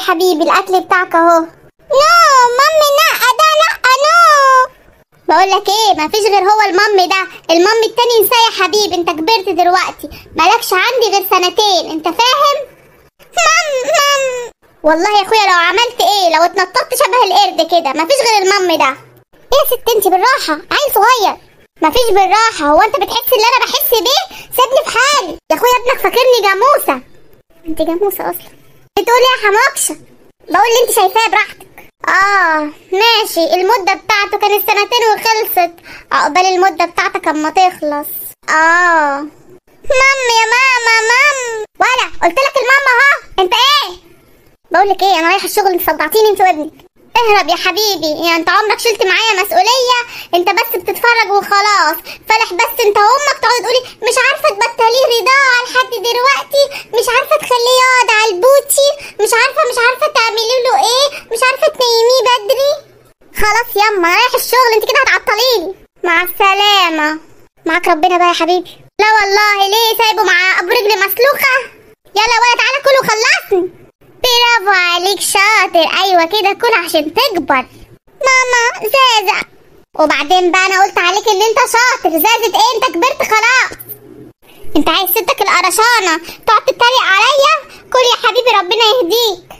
حبيبي الاكل بتاعك اهو نو مامي لا ده لا نو بقول لك ايه مفيش غير هو المام ده المام التاني انساه يا حبيبي انت كبرت دلوقتي مالكش عندي غير سنتين انت فاهم مام مام والله يا اخويا لو عملت ايه لو اتنططت شبه القرد كده مفيش غير المام ده ايه يا ست انت بالراحه عيل صغير مفيش بالراحه هو انت بتحس اللي انا بحس بيه سيبني في حالي يا اخويا ابنك فاكرني جاموسه انت جاموسه اصلا بتقولي يا حماقشه بقول اللي انت شايفاه براحتك اه ماشي المدة بتاعته كانت سنتين وخلصت عقبال المدة بتاعتك اما تخلص اه مام يا ماما مام ولا قلت لك الماما اهو انت ايه بقول لك ايه انا رايحه الشغل انت صدعتيني انت وابنك اهرب يا حبيبي يعني انت عمرك شلت معايا مسؤوليه انت بس بتتفرج وخلاص فالح بس انت وامك تقعدي تقولي مش عارفه تبطليه رضاعه لحد دلوقتي مش عارفه تخليه يقعد على البوتي مش عارفه مش عارفه تعملي له ايه مش عارفه تنيميه بدري خلاص يما انا رايح الشغل انت كده هتعطليني مع السلامه معاك ربنا بقى يا حبيبي لا والله ليه سايبه مع ابو رجل مسلوخه يلا ولا تعالى كل وخلصني برافو عليك شاطر ايوه كده كل عشان تكبر ماما زازة وبعدين بقى انا قلت عليك ان انت شاطر زازة ايه انت كبرت خلاص انت عايز ستك القرشانة تقعد تتريق عليا كل يا حبيبي ربنا يهديك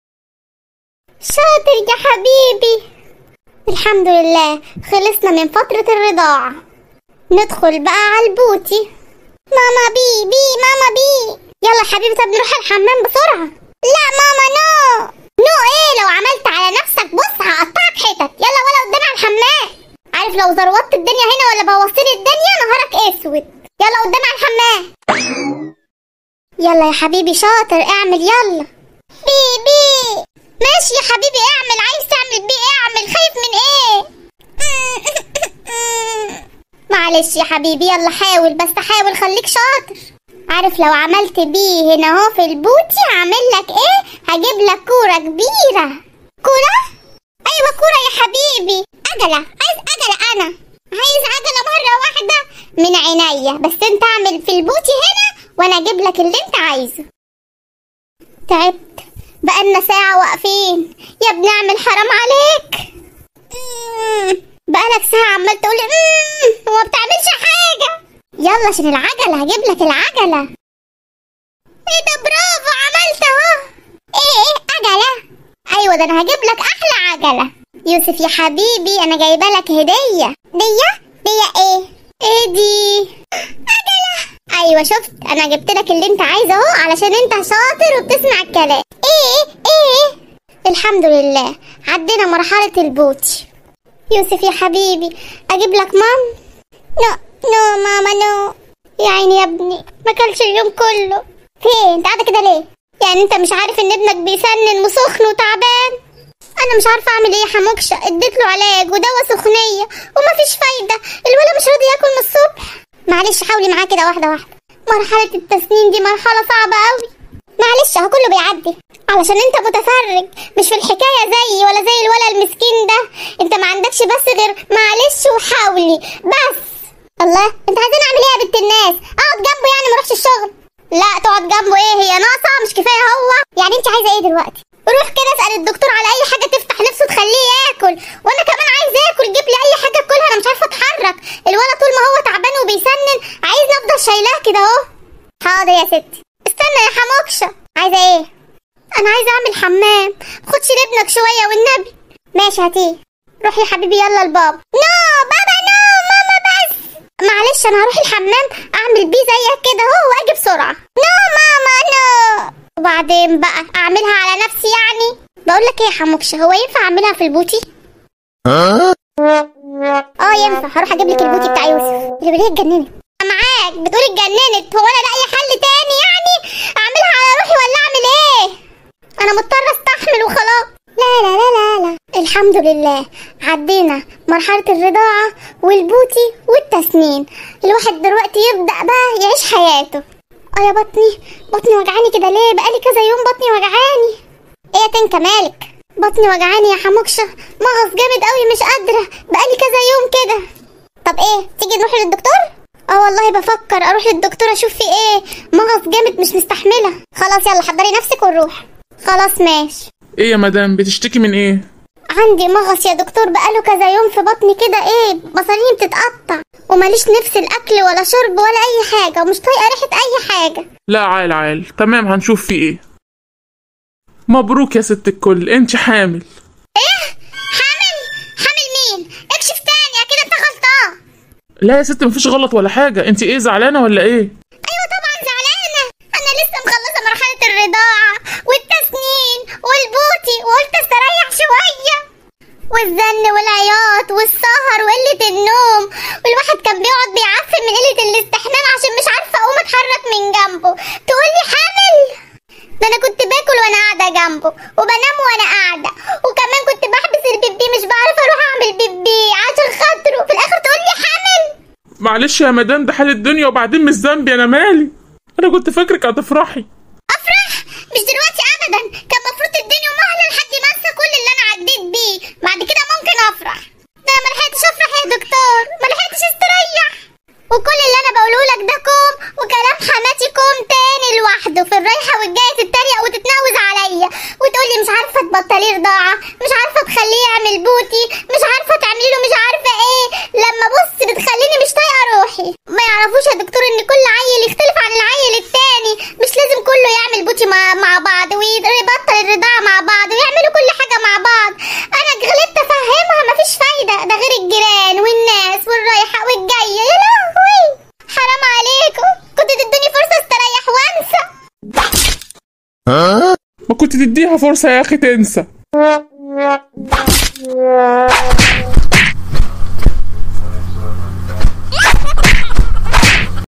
شاطر يا حبيبي الحمد لله خلصنا من فترة الرضاعة ندخل بقى على البوتي ماما بي بي ماما بي يلا يا حبيبي طب نروح الحمام بسرعة لا ماما نو نو ايه لو عملت على نفسك بص هقطعك حتت يلا ولا قدام على الحمام عارف لو زروطت الدنيا هنا ولا بوظتلي الدنيا نهارك اسود يلا قدام على الحمام يلا يا حبيبي شاطر اعمل يلا بي بي ماشي يا حبيبي اعمل عايز تعمل بيه اعمل خايف من ايه معلش يا حبيبي يلا حاول بس حاول خليك شاطر عارف لو عملت بيه هنا اهو في البوتي هعمل لك ايه هجيب لك كوره كبيره كوره ايوه كوره يا حبيبي عجله عايز عجله انا عايز عجله مره واحده من عينيا بس انت اعمل في البوتي هنا وانا اجيب لك اللي انت عايزه تعبت بقالنا ساعه واقفين يا ابني اعمل حرام عليك مم. بقالك ساعه عمال تقولي مم، وما بتعملش حاجه يلا عشان العجلة هجيب لك العجلة ايه ده برافو عملت اهو ايه ايه عجلة ايوه ده انا هجيب لك احلى عجلة يوسف يا حبيبي انا جايبه لك هدية دية دية ايه ايه دي عجلة ايوه شفت انا جبت لك اللي انت عايزه اهو علشان انت شاطر وبتسمع الكلام ايه ايه الحمد لله عدينا مرحلة البوتي يوسف يا حبيبي اجيب لك مام نو نو ماما نو يا عيني يا ابني ما كلش اليوم كله فين انت قاعده كده ليه يعني انت مش عارف ان ابنك بيسنن وسخن وتعبان انا مش عارفه اعمل ايه يا حموكشه اديت له علاج ودواء سخنيه ومفيش فايده الولد مش راضي ياكل من الصبح معلش حاولي معاه كده واحده واحده مرحله التسنين دي مرحله صعبه قوي معلش اهو كله بيعدي علشان انت متفرج مش في الحكايه زيي ولا زي الولد المسكين ده انت ما عندكش بس غير معلش وحاولي بس الله انت عايزين اعمل ايه يا بنت الناس اقعد جنبه يعني ما اروحش الشغل لا تقعد جنبه ايه هي ناقصه مش كفايه هو يعني انت عايزه ايه دلوقتي روح كده اسال الدكتور على اي حاجه تفتح نفسه تخليه ياكل وانا كمان عايز اكل جيب لي اي حاجه اكلها انا مش عارفه اتحرك الولد طول ما هو تعبان وبيسنن عايز افضل شايلاه كده اهو حاضر يا ستي استنى يا حموكشه عايزه ايه انا عايزه اعمل حمام خدش لابنك شويه والنبي ماشي هاتيه روح يا حبيبي يلا البابا نو بابا نو ماما بس معلش انا هروح الحمام اعمل بيه زيك كده اهو واجي بسرعه نو ماما نو وبعدين بقى اعملها على نفسي يعني بقول لك ايه يا حموكشه هو ينفع اعملها في البوتي اه ينفع هروح اجيب لك البوتي بتاع يوسف اللي بيقول اتجننت معاك بتقولي اتجننت هو انا لاقي حل تاني يعني اعملها على روحي ولا اعمل ايه انا مضطره استحمل وخلاص لا لا لا لا لا الحمد لله عدينا مرحلة الرضاعة والبوتي والتسنين الواحد دلوقتي يبدأ بقى يعيش حياته اه يا بطني بطني وجعاني كده ليه بقالي كذا يوم بطني وجعاني ايه يا تنكة مالك بطني وجعاني يا حموكشة مغص جامد قوي مش قادرة بقالي كذا يوم كده طب ايه تيجي نروح للدكتور اه والله بفكر اروح للدكتور اشوف في ايه مغص جامد مش مستحملة خلاص يلا حضري نفسك ونروح خلاص ماشي ايه يا مدام بتشتكي من ايه عندي مغص يا دكتور بقاله كذا يوم في بطني كده ايه مصاريني بتتقطع وماليش نفس الاكل ولا شرب ولا اي حاجه ومش طايقه ريحه اي حاجه لا عال عال تمام هنشوف في ايه مبروك يا ست الكل انت حامل ايه حامل حامل مين اكشف تاني اكيد انت غلطان لا يا ست مفيش غلط ولا حاجه انت ايه زعلانه ولا ايه ايوه طبعا زعلانه انا لسه مخلصه مرحله الرضاعه والتسنين والبوتي وقلت استريح شويه والزن والعياط والسهر وقله النوم والواحد كان بيقعد بيعفن من قله الاستحمام عشان مش عارفه اقوم اتحرك من جنبه تقولي حامل ده انا كنت باكل وانا قاعده جنبه وبنام وانا قاعده وكمان كنت بحبس البيبي مش بعرف اروح اعمل بيبي عشان خاطره في الاخر تقولي حامل معلش يا مدام ده حال الدنيا وبعدين مش ذنبي انا مالي انا كنت فاكرك هتفرحي افرح مش دلوقتي ابدا كان المفروض الدنيا مهله لحد ما انسى كل اللي انا عديت بيه بعد كده ممكن افرح ده انا ملحقتش افرح يا دكتور ملحقتش استريح وكل اللي انا بقوله لك ده كوم وكلام حماتي كوم تاني لوحده في الرايحه والجايه تتريق وتتنوز عليا وتقولي مش عارفه تبطلي رضاعه مش عارفه تخليه يعمل بوتي مش عارفه تعملي له مش عارفه ايه لما بص بتخليني مش طايقه روحي ما يعرفوش يا دكتور ان كل عيل يختلف عن العيل التاني مش لازم كله يعمل بوتي مع, مع بعض ويبطل الرضاعه مع بعض ويعملوا كل حاجه مع بعض انا غلبت افهمها مفيش فايده ده غير الجيران والناس والرايحه والجايه يا لهوي حرام عليكم كنت تدوني فرصه استريح وانسى ما كنت تديها فرصه يا اخي تنسى